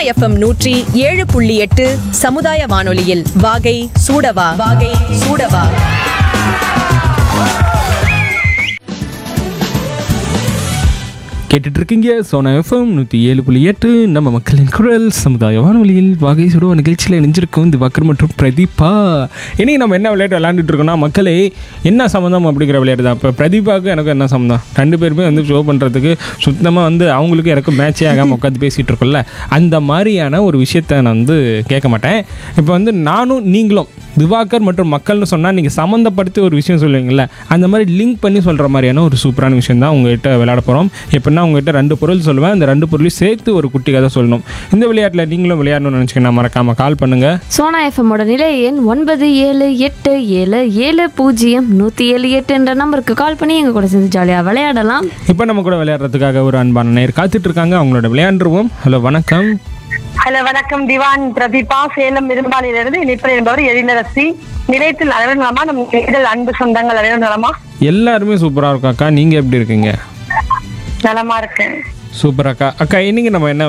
FM நூற்றி ஏழு புள்ளி எட்டு சமுதாய வானொலியில் வாகை சூடவா வாகை சூடவா கேட்டுட்டு இருக்கீங்க சோனா எஃப்எம் நூற்றி ஏழு புள்ளி எட்டு நம்ம மக்களின் குரல் சமுதாய வானொலியில் வகை சுடுவ நிகழ்ச்சியில் இணைஞ்சிருக்கும் திவாகர் மற்றும் பிரதீபா இனி நம்ம என்ன விளையாட்டு விளையாண்டுட்டு இருக்கோம்னா மக்களே என்ன சம்மந்தம் அப்படிங்கிற விளையாட்டு தான் இப்போ பிரதீபாவுக்கு எனக்கு என்ன சம்மந்தம் ரெண்டு பேருமே வந்து ஷோ பண்ணுறதுக்கு சுத்தமாக வந்து அவங்களுக்கு எனக்கு மேட்சே ஆகாமல் உட்காந்து பேசிகிட்டு இருக்கோம்ல அந்த மாதிரியான ஒரு விஷயத்தை நான் வந்து கேட்க மாட்டேன் இப்போ வந்து நானும் நீங்களும் திவாகர் மற்றும் மக்கள்னு சொன்னால் நீங்கள் சம்மந்தப்படுத்தி ஒரு விஷயம் சொல்லுவீங்கள்ல அந்த மாதிரி லிங்க் பண்ணி சொல்கிற மாதிரியான ஒரு சூப்பரான விஷயம் தான் உங்ககிட்ட விளையாட போகிறோம் எப்படின்னா உங்ககிட்ட ரெண்டு பொருள் சொல்லுவேன் அந்த ரெண்டு பொருளையும் சேர்த்து ஒரு குட்டி கதை சொல்லணும் இந்த விளையாட்டில் நீங்களும் விளையாடணும்னு நினச்சிங்கன்னா மறக்காமல் கால் பண்ணுங்கள் சோனா எஃப்எம்மோட நிலை எண் ஒன்பது ஏழு எட்டு ஏழு ஏழு பூஜ்ஜியம் நூற்றி ஏழு எட்டு என்ற நம்பருக்கு கால் பண்ணி எங்கள் கூட சேர்ந்து ஜாலியாக விளையாடலாம் இப்போ நம்ம கூட விளையாடுறதுக்காக ஒரு அன்பான நேர் காத்துட்டு இருக்காங்க அவங்களோட விளையாண்டுருவோம் ஹலோ வணக்கம் ஹலோ வணக்கம் திவான் பிரதீபா சேலம் இரும்பாலிலிருந்து இணைப்பில் என்பவர் எழிலரசி நிலையத்தில் அனைவரும் நலமா நம் இதழ் அன்பு சொந்தங்கள் அனைவரும் நலமா எல்லாருமே சூப்பராக இருக்கும் அக்கா நீங்கள் எப்படி இருக்கீங்க நலமா இருக்கேன் சூப்பர் அக்கா அக்கா இன்னைக்கு நம்ம என்ன